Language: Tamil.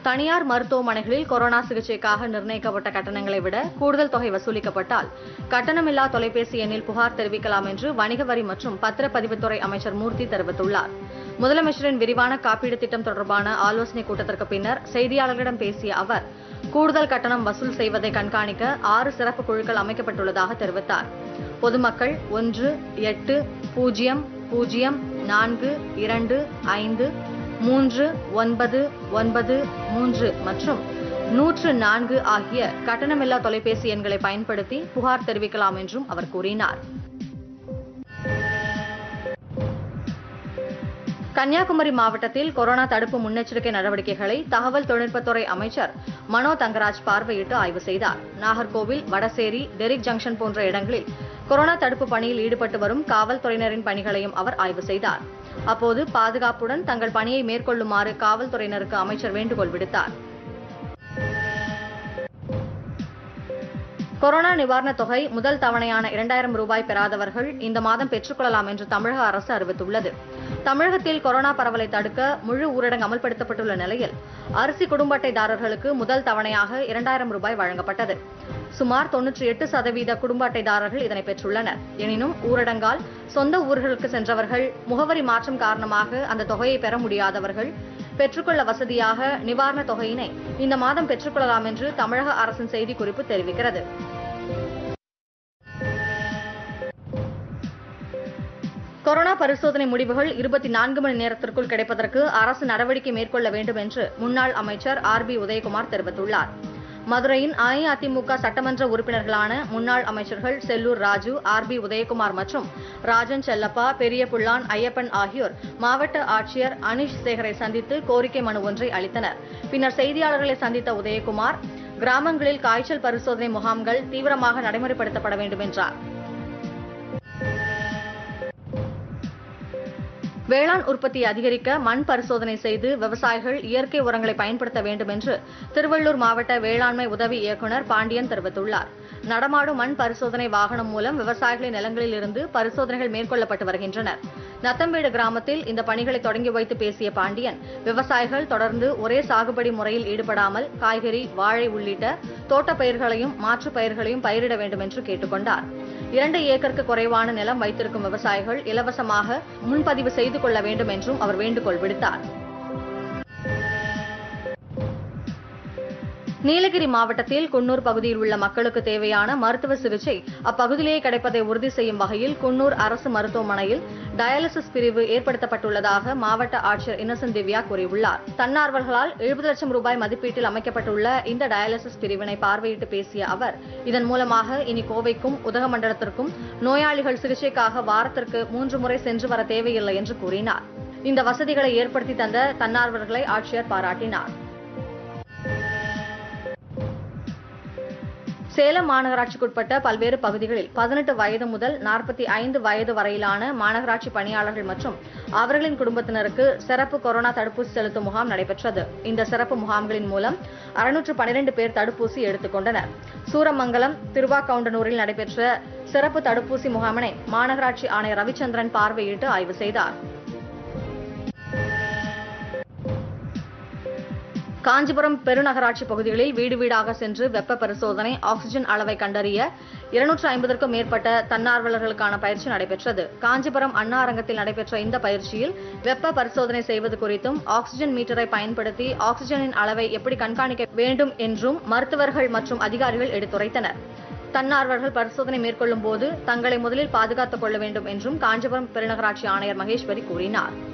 தனியார் மருத்துவமனைகளில் கொரோனா சிகிச்சைக்காக நிர்ணயிக்கப்பட்ட கட்டணங்களை விட கூடுதல் தொகை வசூலிக்கப்பட்டால் கட்டணமில்லா தொலைபேசி எண்ணில் புகார் தெரிவிக்கலாம் என்று வணிக வரி மற்றும் பத்திரப்பதிவுத்துறை அமைச்சர் மூர்த்தி தெரிவித்துள்ளார் முதலமைச்சரின் விரிவான காப்பீடு திட்டம் தொடர்பான ஆலோசனைக் கூட்டத்திற்கு பின்னர் செய்தியாளர்களிடம் பேசிய அவர் கூடுதல் கட்டணம் வசூல் செய்வதை கண்காணிக்க ஆறு சிறப்பு குழுக்கள் அமைக்கப்பட்டுள்ளதாக தெரிவித்தார் பொதுமக்கள் ஒன்று எட்டு பூஜ்ஜியம் பூஜ்ஜியம் நான்கு இரண்டு ஐந்து மூன்று ஒன்பது ஒன்பது மூன்று மற்றும் நூற்று நான்கு ஆகிய கட்டணமில்லா தொலைபேசி எண்களை பயன்படுத்தி புகார் தெரிவிக்கலாம் என்றும் அவர் கூறினார் கன்னியாகுமரி மாவட்டத்தில் கொரோனா தடுப்பு முன்னெச்சரிக்கை நடவடிக்கைகளை தகவல் தொழில்நுட்பத்துறை அமைச்சர் மனோ தங்கராஜ் பார்வையிட்டு ஆய்வு செய்தார் நாகர்கோவில் வடசேரி டெரிக் ஜங்ஷன் போன்ற இடங்களில் கொரோனா தடுப்பு பணியில் ஈடுபட்டு வரும் காவல்துறையினரின் பணிகளையும் அவர் ஆய்வு செய்தார் அப்போது பாதுகாப்புடன் தங்கள் பணியை மேற்கொள்ளுமாறு காவல்துறையினருக்கு அமைச்சர் வேண்டுகோள் விடுத்தார் கொரோனா நிவாரணத் தொகை முதல் தவணையான இரண்டாயிரம் ரூபாய் பெறாதவர்கள் இந்த மாதம் பெற்றுக்கொள்ளலாம் என்று தமிழக அரசு அறிவித்துள்ளது தமிழகத்தில் கொரோனா பரவலை தடுக்க முழு ஊரடங்கு அமல்படுத்தப்பட்டுள்ள நிலையில் அரிசி குடும்ப அட்டைதாரர்களுக்கு முதல் தவணையாக இரண்டாயிரம் ரூபாய் வழங்கப்பட்டது சுமார் தொன்னூற்றி எட்டு சதவீத குடும்ப அட்டைதாரர்கள் இதனை பெற்றுள்ளனர் எனினும் ஊரடங்கால் சொந்த ஊர்களுக்கு சென்றவர்கள் முகவரி மாற்றம் காரணமாக அந்த தொகையை பெற முடியாதவர்கள் பெற்றுக்கொள்ள வசதியாக நிவாரணத் தொகையினை இந்த மாதம் பெற்றுக்கொள்ளலாம் என்று தமிழக அரசின் செய்திக்குறிப்பு தெரிவிக்கிறது கொரோனா பரிசோதனை முடிவுகள் இருபத்தி நான்கு மணி நேரத்திற்குள் கிடைப்பதற்கு அரசு நடவடிக்கை மேற்கொள்ள வேண்டும் என்று முன்னாள் அமைச்சர் ஆர் பி உதயகுமார் தெரிவித்துள்ளார் மதுரையின் அஇஅதிமுக சட்டமன்ற உறுப்பினர்களான முன்னாள் அமைச்சர்கள் செல்லூர் ராஜு ஆர் பி உதயகுமார் மற்றும் ராஜன் செல்லப்பா பெரிய புள்ளான் ஐயப்பன் ஆகியோர் மாவட்ட ஆட்சியர் அனிஷ் சேகரை சந்தித்து கோரிக்கை மனு ஒன்றை அளித்தனர் பின்னர் செய்தியாளர்களை சந்தித்த உதயகுமார் கிராமங்களில் காய்ச்சல் பரிசோதனை முகாம்கள் தீவிரமாக நடைமுறைப்படுத்தப்பட வேண்டும் என்றார் வேளாண் உற்பத்தியை அதிகரிக்க மண் பரிசோதனை செய்து விவசாயிகள் இயற்கை உரங்களை பயன்படுத்த வேண்டும் என்று திருவள்ளூர் மாவட்ட வேளாண்மை உதவி இயக்குநர் பாண்டியன் தெரிவித்துள்ளார் நடமாடும் மண் பரிசோதனை வாகனம் மூலம் விவசாயிகளின் நிலங்களில் இருந்து பரிசோதனைகள் மேற்கொள்ளப்பட்டு வருகின்றன நத்தம்பேடு கிராமத்தில் இந்த பணிகளை தொடங்கி வைத்து பேசிய பாண்டியன் விவசாயிகள் தொடர்ந்து ஒரே சாகுபடி முறையில் ஈடுபடாமல் காய்கறி வாழை உள்ளிட்ட தோட்டப் பயிர்களையும் மாற்றுப் பயிர்களையும் பயிரிட வேண்டும் என்று கேட்டுக்கொண்டார் இரண்டு ஏக்கருக்கு குறைவான நிலம் வைத்திருக்கும் விவசாயிகள் இலவசமாக முன்பதிவு செய்து கொள்ள வேண்டும் என்றும் அவர் வேண்டுகோள் விடுத்தார் நீலகிரி மாவட்டத்தில் குன்னூர் பகுதியில் உள்ள மக்களுக்கு தேவையான மருத்துவ சிகிச்சை அப்பகுதியிலேயே கிடைப்பதை உறுதி செய்யும் வகையில் குன்னூர் அரசு மருத்துவமனையில் டயாலிசிஸ் பிரிவு ஏற்படுத்தப்பட்டுள்ளதாக மாவட்ட ஆட்சியர் இன்னசென்ட் திவ்யா கூறியுள்ளார் தன்னார்வல்களால் எழுபது லட்சம் ரூபாய் மதிப்பீட்டில் அமைக்கப்பட்டுள்ள இந்த டயாலிசிஸ் பிரிவினை பார்வையிட்டு பேசிய அவர் இதன் மூலமாக இனி கோவைக்கும் உதகமண்டலத்திற்கும் நோயாளிகள் சிகிச்சைக்காக வாரத்திற்கு மூன்று முறை சென்று வர தேவையில்லை என்று கூறினார் இந்த வசதிகளை ஏற்படுத்தி தந்த தன்னார்வலர்களை ஆட்சியர் பாராட்டினார் சேலம் மாநகராட்சிக்குட்பட்ட பல்வேறு பகுதிகளில் பதினெட்டு வயது முதல் நாற்பத்தி ஐந்து வயது வரையிலான மாநகராட்சி பணியாளர்கள் மற்றும் அவர்களின் குடும்பத்தினருக்கு சிறப்பு கொரோனா தடுப்பூசி செலுத்தும் முகாம் நடைபெற்றது இந்த சிறப்பு முகாம்களின் மூலம் அறுநூற்று பனிரெண்டு பேர் தடுப்பூசி எடுத்துக் கொண்டனர் சூரமங்கலம் திருவாக்கவுண்டனூரில் நடைபெற்ற சிறப்பு தடுப்பூசி முகாமினை மாநகராட்சி ஆணையர் ரவிச்சந்திரன் பார்வையிட்டு ஆய்வு செய்தார் காஞ்சிபுரம் பெருநகராட்சி பகுதிகளில் வீடு வீடாக சென்று வெப்ப பரிசோதனை ஆக்ஸிஜன் அளவை கண்டறிய இருநூற்று ஐம்பதற்கும் மேற்பட்ட தன்னார்வலர்களுக்கான பயிற்சி நடைபெற்றது காஞ்சிபுரம் அண்ணா அரங்கத்தில் நடைபெற்ற இந்த பயிற்சியில் வெப்ப பரிசோதனை செய்வது குறித்தும் ஆக்ஸிஜன் மீட்டரை பயன்படுத்தி ஆக்ஸிஜனின் அளவை எப்படி கண்காணிக்க வேண்டும் என்றும் மருத்துவர்கள் மற்றும் அதிகாரிகள் எடுத்துரைத்தனர் தன்னார்வலர்கள் பரிசோதனை மேற்கொள்ளும் போது தங்களை முதலில் பாதுகாத்துக் கொள்ள வேண்டும் என்றும் காஞ்சிபுரம் பெருநகராட்சி ஆணையர் மகேஸ்வரி கூறினார்